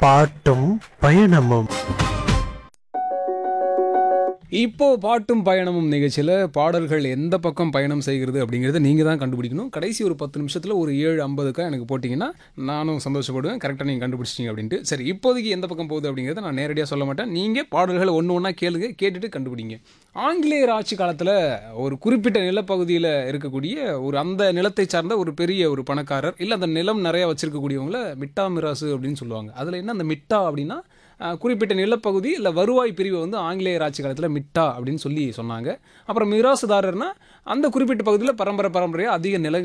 பாட்டும் பயணமும் இப்போ பாட்டும் பயணமும் நிகழ்ச்சியில் பாடல்கள் எந்த பக்கம் பயணம் செய்கிறது அப்படிங்கிறத நீங்கள் தான் கண்டுபிடிக்கணும் கடைசி ஒரு பத்து நிமிஷத்தில் ஒரு ஏழு ஐம்பதுக்கா எனக்கு போட்டிங்கன்னா நானும் சந்தோஷப்படுவேன் கரெக்டாக நீங்கள் கண்டுபிடிச்சிட்டீங்க அப்படின்ட்டு சரி இப்போதைக்கு எந்த பக்கம் போகுது அப்படிங்கிறத நான் நேரடியாக சொல்ல மாட்டேன் நீங்கள் பாடல்களை ஒன்று ஒன்றா கேளுங்க கேட்டுட்டு கண்டுபிடிங்க ஆங்கிலேயர் ஆட்சி காலத்தில் ஒரு குறிப்பிட்ட நிலப்பகுதியில் இருக்கக்கூடிய ஒரு அந்த நிலத்தை சார்ந்த ஒரு பெரிய ஒரு பணக்காரர் இல்லை அந்த நிலம் நிறைய வச்சிருக்கக்கூடியவங்கள மிட்டா மிராசு அப்படின்னு சொல்லுவாங்க அதில் என்ன அந்த மிட்டா அப்படின்னா அஹ், குறிப்பிட்ட நிலப்பகுதி இல்லை வருவாய் பிரிவை வந்து ஆங்கிலேயர் ஆட்சி காலத்தில் மிட்டா அப்படின்னு சொல்லி சொன்னாங்க அப்புறம் மிராசுதாரர்னா அந்த குறிப்பிட்ட பகுதியில் பரம்பரை பரம்பரையாக அதிக நில